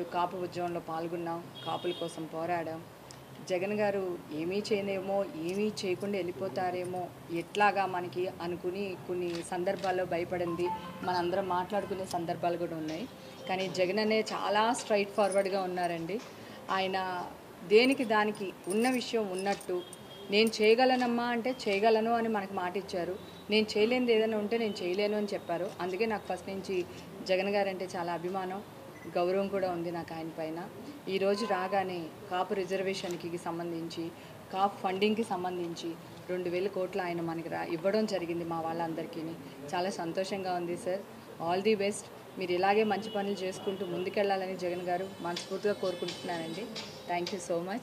కాపు ఉద్యమంలో పాల్గొన్నాం కాపుల కోసం పోరాడాం జగన్ గారు ఏమీ చేయనేమో ఏమీ చేయకుండా వెళ్ళిపోతారేమో ఎట్లాగా మనకి అనుకుని కొన్ని సందర్భాల్లో భయపడింది మనందరం మాట్లాడుకునే సందర్భాలు కూడా ఉన్నాయి కానీ జగన్ అనే చాలా స్ట్రైట్ ఫార్వర్డ్గా ఉన్నారండి ఆయన దేనికి దానికి ఉన్న విషయం ఉన్నట్టు నేను చేయగలనమ్మా అంటే చేయగలను అని మనకు మాట ఇచ్చారు నేను చేయలేనిది ఏదైనా ఉంటే నేను చేయలేను అని చెప్పారు అందుకే నాకు ఫస్ట్ నుంచి జగన్ గారు అంటే చాలా అభిమానం గౌరవం కూడా ఉంది నాకు ఆయన పైన ఈరోజు రాగానే కాపు రిజర్వేషన్కి సంబంధించి కాపు ఫండింగ్కి సంబంధించి రెండు వేల కోట్లు ఆయన మనకి రా ఇవ్వడం జరిగింది మా వాళ్ళందరికీ చాలా సంతోషంగా ఉంది సార్ ఆల్ ది బెస్ట్ మీరు ఇలాగే మంచి పనులు చేసుకుంటూ ముందుకెళ్ళాలని జగన్ గారు మనస్ఫూర్తిగా కోరుకుంటున్నానండి thank you so much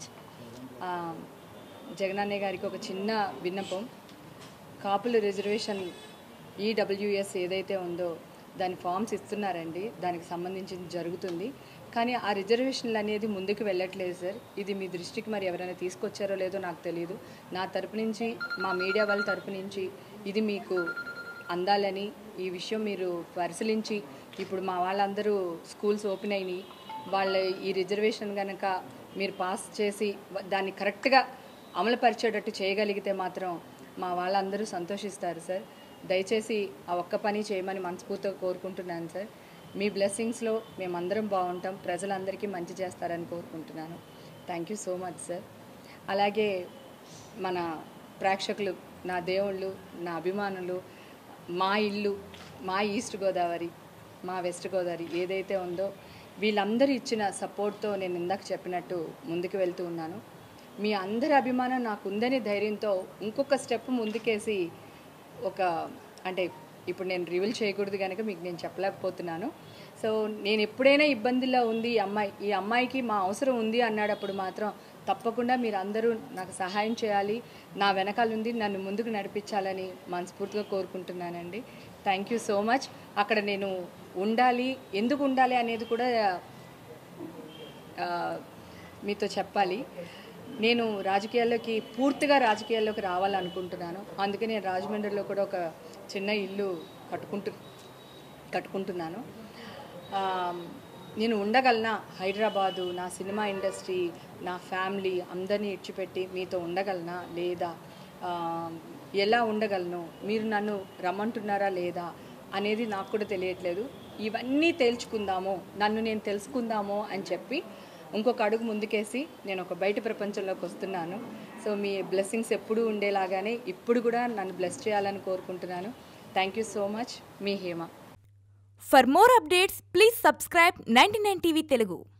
Jagan అన్నయ్య గారికి ఒక చిన్న విన్నపం కాపుల రిజర్వేషన్ ఈడబ్ల్యూఎస్ ఏదైతే ఉందో దాని ఫామ్స్ ఇస్తున్నారండి దానికి సంబంధించింది జరుగుతుంది కానీ ఆ రిజర్వేషన్లు అనేది ముందుకు వెళ్ళట్లేదు సార్ ఇది మీ దృష్టికి మరి ఎవరైనా తీసుకొచ్చారో లేదో నాకు తెలియదు నా తరపు నుంచి మా మీడియా వాళ్ళ తరపు నుంచి ఇది మీకు అందాలని ఈ విషయం మీరు పరిశీలించి ఇప్పుడు మా వాళ్ళందరూ స్కూల్స్ ఓపెన్ అయినాయి వాళ్ళ ఈ రిజర్వేషన్ కనుక మీరు పాస్ చేసి వ- దాన్ని కరెక్ట్గా అమలుపరిచేటట్టు చేయగలిగితే మాత్రం మా వాళ్ళందరూ సంతోషిస్తారు సార్ దయచేసి ఆ ఒక్క పని చేయమని మనస్ఫూర్తిగా కోరుకుంటున్నాను సార్ మీ బ్లెస్సింగ్స్లో మేమందరం బాగుంటాం ప్రజలందరికీ మంచి చేస్తారని కోరుకుంటున్నాను thank you so much sir అలాగే మన ప్రేక్షకులు నా దేవుళ్ళు నా అభిమానులు మా ఇల్లు మా ఈస్ట్ గోదావరి మా వెస్ట్ గోదావరి ఏదైతే ఉందో వీళ్ళందరూ ఇచ్చిన సపోర్ట్తో నేను ఇందాక చెప్పినట్టు ముందుకు వెళ్తూ ఉన్నాను మీ అందరి అభిమానం నాకు ఉందనే ధైర్యంతో ఇంకొక స్టెప్ ముందుకేసి ఒక అంటే ఇప్పుడు నేను రివీల్ చేయకూడదు కనుక మీకు నేను చెప్పలేకపోతున్నాను సో నేను ఎప్పుడైనా ఇబ్బందిలో ఉంది ఈ అమ్మాయి ఈ అమ్మాయికి మా అవసరం ఉంది అన్నాడప్పుడు మాత్రం తప్పకుండా మీరు అందరూ నాకు సహాయం చేయాలి నా వెనకాల ఉంది నన్ను ముందుకు నడిపించాలని మనస్ఫూర్తిగా కోరుకుంటున్నానండి థ్యాంక్ యూ సో మచ్ అక్కడ నేను ఉండాలి ఎందుకు ఉండాలి అనేది కూడా ఆ, మీతో చెప్పాలి నేను రాజకీయాల్లోకి పూర్తిగా రాజకీయాల్లోకి రావాలనుకుంటున్నాను అందుకే నేను రాజమండ్రిలో కూడా ఒక చిన్న ఇల్లు కట్టుకుంటు కట్టుకుంటున్నాను ఆ, నేను ఉండగలనా హైదరాబాదు నా సినిమా ఇండస్ట్రీ నా ఫ్యామిలీ అందరినీ ఇడ్చిపెట్టి మీతో ఉండగలనా లేదా ఆ, ఎలా ఉండగలను మీరు నన్ను రమ్మంటున్నారా లేదా అనేది నాకు కూడా తెలియట్లేదు ఇవన్నీ తేల్చుకుందాము నన్ను నేను తెలుసుకుందాము అని చెప్పి ఇంకొక అడుగు ముందుకేసి నేను ఒక బయట ప్రపంచంలోకి వస్తున్నాను సో మీ బ్లెస్సింగ్స్ ఎప్పుడూ ఉండేలాగానే ఇప్పుడు కూడా నన్ను బ్లెస్ చేయాలని కోరుకుంటున్నాను థ్యాంక్ యూ సో మచ్ మీ Hema For more updates, please subscribe 99 TV Telugu.